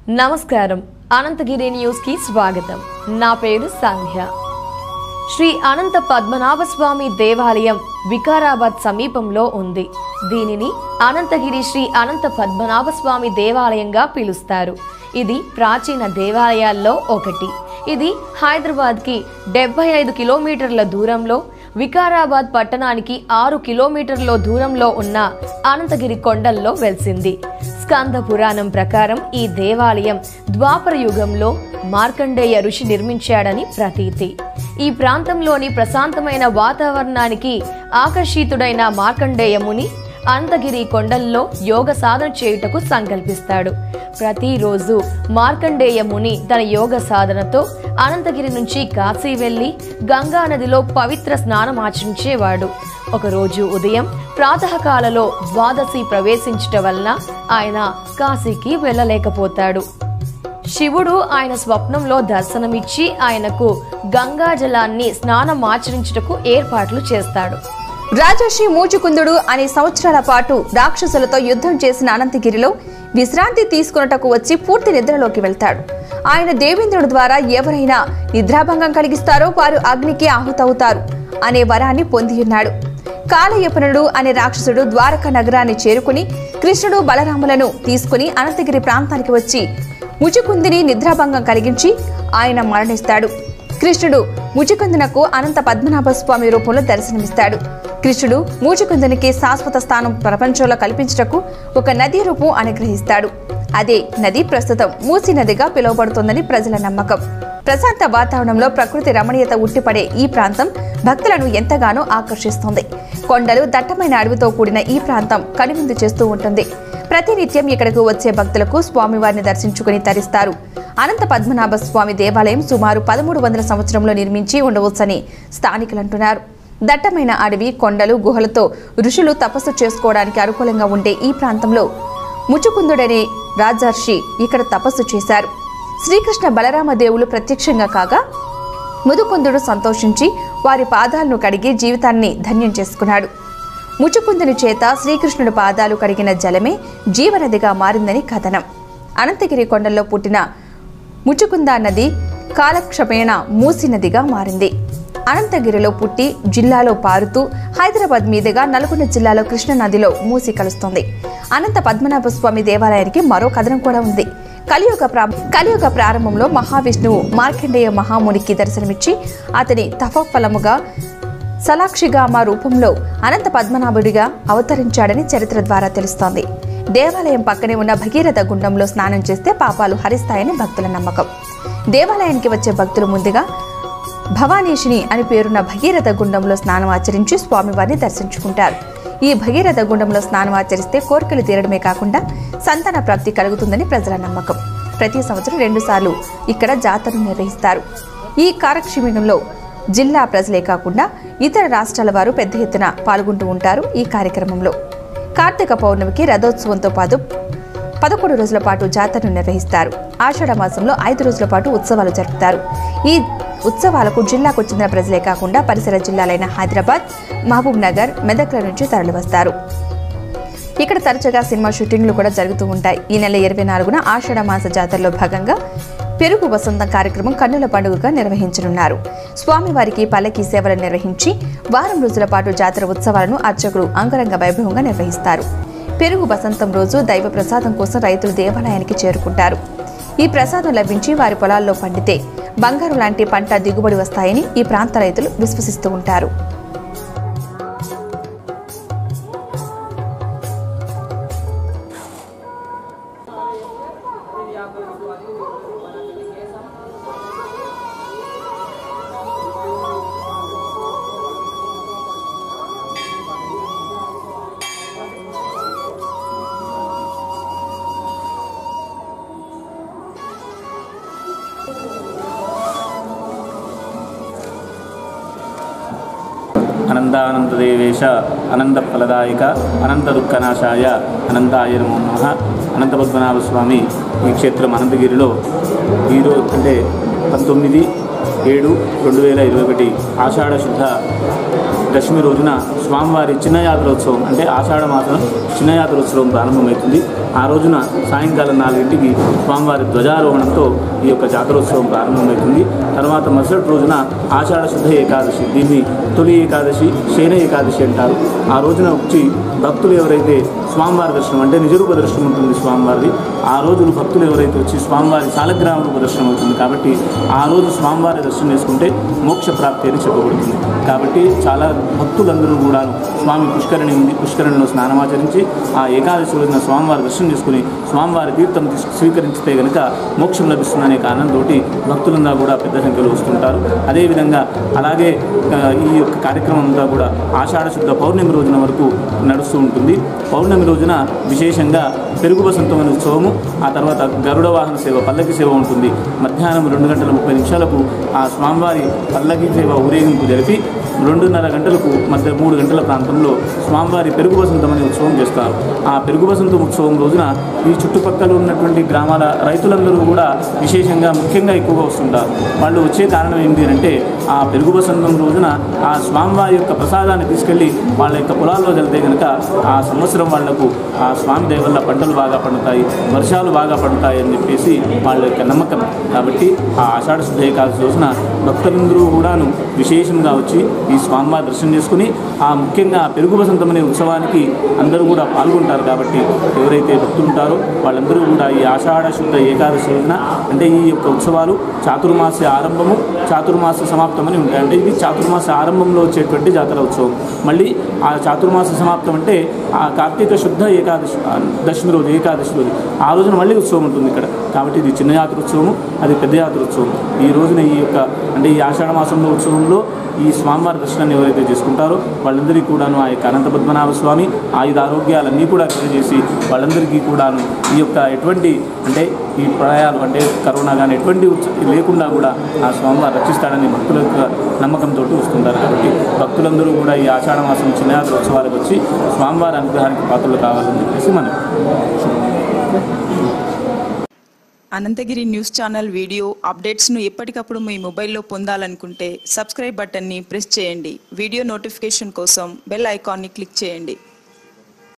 నమస్కారం అనంతగిరి న్యూస్ కి స్వాగతం నా పేరు సంధ్య శ్రీ అనంత పద్మనాభ స్వామి దేవాలయం వికారాబాద్ సమీపంలో ఉంది దీనిని అనంతగిరి శ్రీ అనంత పద్మనాభ స్వామి దేవాలయంగా పిలుస్తారు ఇది ప్రాచీన దేవాలయాల్లో ఒకటి ఇది హైదరాబాద్కి డెబ్బై ఐదు కిలోమీటర్ల దూరంలో వికారాబాద్ పట్టణానికి ఆరు కిలోమీటర్ల దూరంలో ఉన్న అనంతగిరి కొండల్లో వెలిసింది స్కంద పురాణం ప్రకారం ఈ దేవాలయం ద్వాపర యుగంలో మార్కండేయ ఋషి నిర్మించాడని ప్రతీతి ఈ ప్రాంతంలోని ప్రశాంతమైన వాతావరణానికి ఆకర్షితుడైన మార్కండేయ ముని అనంతగిరి కొండల్లో యోగ సాధన చేయుటకు సంకల్పిస్తాడు ప్రతిరోజు మార్కండేయ ముని తన యోగ సాధనతో అనంతగిరి నుంచి కాశీ వెళ్లి గంగా నదిలో పవిత్ర స్నానం ఆచరించేవాడు ఒకరోజు ఉదయం ప్రాతకాలలో ద్వాదశి ప్రవేశించట వలన ఆయన కాశీకి వెళ్ళలేకపోతాడు శివుడు ఆయన స్వప్నంలో దర్శనమిచ్చి ఆయనకు గంగా జలాన్ని స్నానం ఆచరించుటకు ఏర్పాట్లు చేస్తాడు రాజర్షి మూచుకుందుడు అనే సంవత్సరాల పాటు రాక్షసులతో యుద్ధం చేసిన అనంతగిరిలో విశ్రాంతి తీసుకున్నటకు వచ్చి పూర్తి నిద్రలోకి వెళ్తాడు ఆయన దేవేంద్రుడి ద్వారా ఎవరైనా నిద్రాభంగం కలిగిస్తారో వారు అగ్నికి ఆహుతవుతారు అనే వరాన్ని పొంది ఉన్నాడు కాలయపనుడు అనే రాక్షసుడు ద్వారక నగరాన్ని చేరుకుని కృష్ణుడు బలరాములను తీసుకుని అనంతగిరి ప్రాంతానికి వచ్చి ముచుకుందిని నిద్రాభంగం కలిగించి ఆయన మరణిస్తాడు కృష్ణుడు ముచుకుందునకు అనంత పద్మనాభ స్వామి రూపంలో దర్శనమిస్తాడు కృష్ణుడు మూచుకుందునికి శాశ్వత స్థానం ప్రపంచంలో కల్పించుటకు ఒక నదీ రూపం అనుగ్రహిస్తాడు అదే నది ప్రస్తుతం మూసీ నదిగా పిలువబడుతోందని ప్రజల నమ్మకం ప్రశాంత వాతావరణంలో ప్రకృతి రమణీయత ఉట్టిపడే ఈ ప్రాంతం భక్తులను ఎంతగానో ఆకర్షిస్తుంది కొండలు దట్టమైన అడవితో కూడిన ఈ ప్రాంతం కనువిందు చేస్తూ ఉంటుంది ప్రతినిత్యం ఇక్కడకు వచ్చే భక్తులకు స్వామివారిని దర్శించుకుని తరిస్తారు అనంత పద్మనాభ స్వామి దేవాలయం సుమారు పదమూడు వందల సంవత్సరంలో నిర్మించి ఉండవచ్చని స్థానికులు అంటున్నారు దట్టమైన అడవి కొండలు గుహలతో ఋషులు తపస్సు చేసుకోవడానికి అనుకూలంగా ఉండే ఈ ప్రాంతంలో ముచుకుందుడనే రాజర్షి ఇక్కడ తపస్సు చేశారు శ్రీకృష్ణ బలరామ దేవులు ప్రత్యక్షంగా కాగా ముదుకుందుడు సంతోషించి వారి పాదాలను కడిగి జీవితాన్ని ధన్యం చేసుకున్నాడు ముచుకుందుని చేత శ్రీకృష్ణుడి పాదాలు కడిగిన జలమే జీవనదిగా మారిందని కథనం అనంతగిరి కొండల్లో పుట్టిన ముచుకుంద నది కాలక్షపేణ మూసి నదిగా మారింది అనంతగిరిలో పుట్టి జిల్లాలో పారుతూ హైదరాబాద్ మీదుగా నల్గొండ జిల్లాలో కృష్ణ నదిలో మూసి కలుస్తుంది అనంత పద్మనాభ స్వామి దేవాలయానికి మరో కథనం కూడా ఉంది కలియుగ ప్రా కలియుగ ప్రారంభంలో మహావిష్ణువు మార్కండేయ మహామునికి దర్శనమిచ్చి అతని తపఫలముగా సలాక్షిగామ రూపంలో అనంత పద్మనాభుడిగా అవతరించాడని చరిత్ర ద్వారా తెలుస్తోంది దేవాలయం పక్కనే ఉన్న భగీరథ గుండంలో స్నానం చేస్తే పాపాలు హరిస్తాయని భక్తుల నమ్మకం దేవాలయానికి వచ్చే భక్తులు ముందుగా భవానీషిని అని పేరున్న భగీరథ గుండంలో స్నానం ఆచరించి స్వామివారిని దర్శించుకుంటారు ఈ భగీరథ గుండంలో స్నానం ఆచరిస్తే కోరికలు తీరడమే కాకుండా సంతాన ప్రాప్తి కలుగుతుందని ప్రజల నమ్మకం ప్రతి సంవత్సరం రెండుసార్లు ఇక్కడ జాతరను నిర్వహిస్తారు ఈ కాలక్షేమంలో జిల్లా ప్రజలే కాకుండా ఇతర రాష్ట్రాల వారు పెద్ద ఎత్తున పాల్గొంటూ ఉంటారు ఈ కార్యక్రమంలో కార్తీక పౌర్ణమికి రథోత్సవంతో పాటు పదకొండు రోజుల పాటు జాతరను నిర్వహిస్తారు ఆషాఢ మాసంలో ఐదు రోజుల పాటు ఉత్సవాలు జరుపుతారు ఈ ఉత్సవాలకు జిల్లాకు చెందిన ప్రజలే కాకుండా పరిసర జిల్లాలైన హైదరాబాద్ మహబూబ్ నగర్ మెదక్ల నుంచి తరలివస్తారు ఇక్కడ తరచుగా సినిమా షూటింగ్లు కూడా జరుగుతూ ఉంటాయి ఈ నెల ఇరవై నాలుగున ఆషాఢ మాస జాతరలో భాగంగా పెరుగు వసంతం కార్యక్రమం కన్నుల పండుగగా నిర్వహించనున్నారు స్వామివారికి పల్లకి సేవలు నిర్వహించి వారం రోజుల పాటు జాతర ఉత్సవాలను అర్చకులు అంగరంగ వైభవంగా నిర్వహిస్తారు పెరుగు వసంతం రోజు దైవ ప్రసాదం కోసం రైతులు దేవాలయానికి చేరుకుంటారు ఈ ప్రసాదం లభించి వారి పొలాల్లో పండితే బంగారు లాంటి పంట దిగుబడి వస్తాయని ఈ ప్రాంత రైతులు విశ్వసిస్తూ ఉంటారు అనంతానందదేవేశ అనంతఫలదాయక అనంత దుఃఖనాశాయ అనంతాయ నమో నమః అనంత పద్మనాభ స్వామి ఈ క్షేత్రం అనంతగిరిలో ఈరోజు అంటే పంతొమ్మిది ఏడు రెండు వేల ఇరవై ఒకటి ఆషాఢ శుద్ధ దశమి రోజున స్వామివారి చిన్న యాత్రోత్సవం అంటే ఆషాఢ మాసం చిన్న యాత్రోత్సవం ప్రారంభమవుతుంది ఆ రోజున సాయంకాలం నాలుగింటికి స్వామివారి ధ్వజారోహణంతో ఈ యొక్క జాతరోత్సవం ప్రారంభమవుతుంది తర్వాత మరుసటి రోజున ఆషాఢ శుద్ధ ఏకాదశి దీన్ని తొలి ఏకాదశి శయన ఏకాదశి అంటారు ఆ రోజున వచ్చి భక్తులు ఎవరైతే స్వామివారి దర్శనం అంటే నిజరూప దర్శనం ఉంటుంది స్వామివారిది ఆ రోజులు భక్తులు ఎవరైతే వచ్చి స్వామివారి సాలగ్రామ రూప దర్శనం అవుతుంది కాబట్టి ఆ రోజు స్వామివారి దర్శనం చేసుకుంటే మోక్ష ప్రాప్తి అని చెప్పబడుతుంది కాబట్టి చాలా భక్తులందరూ కూడా స్వామి పుష్కరిణి ఉంది పుష్కరిణిలో స్నానమాచరించి ఆ ఏకాదశి రోజున స్వామివారి దర్శనం చేసుకుని స్వామివారి తీర్థం తీసు- స్వీకరించితే గనుక మోక్షం లభిస్తుందనే కారణంతో భక్తులంతా కూడా పెద్ద సంఖ్యలో వస్తుంటారు అదేవిధంగా అలాగే ఆ, ఈ యొక్క కార్యక్రమం అంతా కూడా ఆషాఢ శుద్ధ పౌర్ణమి రోజున వరకు నడుస్తూ ఉంటుంది పౌర్ణమి రోజున విశేషంగా పెరుగు వసంతం అనే ఉత్సవము ఆ తర్వాత గరుడ వాహన సేవ పల్లకి సేవ ఉంటుంది మధ్యాహ్నం రెండు గంటల ముప్పై నిమిషాలకు ఆ స్వామివారి పల్లకి సేవ ఊరేగింపు జరిపి రెండున్నర గంటలకు మధ్య మూడు గంటల ప్రాంతంలో స్వామివారి పెరుగు వసంతం అనే ఉత్సవం చేస్తారు ఆ పెరుగు వసంతం ఉత్సవం రోజున ఈ చుట్టుపక్కల ఉన్నటువంటి గ్రామాల రైతులందరూ కూడా విశేషంగా ముఖ్యంగా ఎక్కువగా వస్తుంటారు వాళ్ళు వచ్చే కారణం ఏంటి అంటే ఆ పెరుగు వసంతం రోజున ఆ స్వామివారి యొక్క ప్రసాదాన్ని తీసుకెళ్ళి వాళ్ళ యొక్క పొలాల్లో వెళ్తే కనుక ఆ సంవత్సరం వాళ్లకు ఆ స్వామి దయ వల్ల పంటలు బాగా పండుతాయి వర్షాలు బాగా పడతాయి అని చెప్పేసి వాళ్ళ యొక్క నమ్మకం కాబట్టి ఆ ఆషాఢ శుద్ధ ఏకాదశి రోజున భక్తులందరూ కూడాను విశేషంగా వచ్చి ఈ స్వామివారి దర్శనం చేసుకుని ఆ ముఖ్యంగా ఆ పెరుగు వసంతం అనే ఉత్సవానికి అందరూ కూడా పాల్గొంటారు కాబట్టి ఎవరైతే భక్తులు ఉంటారో వాళ్ళందరూ కూడా ఈ ఆషాఢ శుద్ధ ఏకాదశి రోజున అంటే ఈ యొక్క ఉత్సవాలు చాతుర్మాస ఆరంభము చాతుర్మాస సమాప్తం అని ఉంటాయి అంటే ఇది చాతుర్మాస ఆరంభంలో వచ్చేటువంటి జాతర ఉత్సవం మళ్ళీ ఆ చాతుర్మాస సమాప్తం అంటే ఆ కార్తీక శుద్ధ ఏకాదశి ఆ దశమి రోజు ఏకాదశి రోజు ఆ రోజున మళ్ళీ ఉత్సవం ఉంటుంది ఇక్కడ కాబట్టి ఇది చిన్న జాతరోత్సవము అది పెద్ద జాతరోత్సవం ఈ రోజున ఈ యొక్క అంటే ఈ ఆషాఢ మాసంలో ఉత్సవంలో ఈ స్వామివారి దర్శనాన్ని ఎవరైతే చేసుకుంటారో వాళ్ళందరికీ కూడాను ఆ యొక్క అనంత పద్మనాభ స్వామి ఆయుధ ఆరోగ్యాలన్నీ కూడా తెలియజేసి వాళ్ళందరికీ కూడాను ఈ యొక్క ఎటువంటి అంటే ఈ ప్రళయాలు అంటే కరోనా కానీ ఎటువంటి ఉత్స- లేకుండా కూడా ఆ స్వామివారు రక్షిస్తాడని భక్తుల యొక్క నమ్మకంతో వస్తుంటారు కాబట్టి భక్తులందరూ కూడా ఈ ఆషాఢ మాసం చిన్నయాత్ర ఉత్సవాలకు వచ్చి స్వామివారి అనుగ్రహానికి పాత్రలు కావాలని చెప్పేసి మనం అనంతగిరి న్యూస్ ఛానల్ వీడియో అప్డేట్స్ను ఎప్పటికప్పుడు మీ మొబైల్లో పొందాలనుకుంటే సబ్స్క్రైబ్ బటన్ని ప్రెస్ చేయండి వీడియో నోటిఫికేషన్ కోసం బెల్ ఐకాన్ని క్లిక్ చేయండి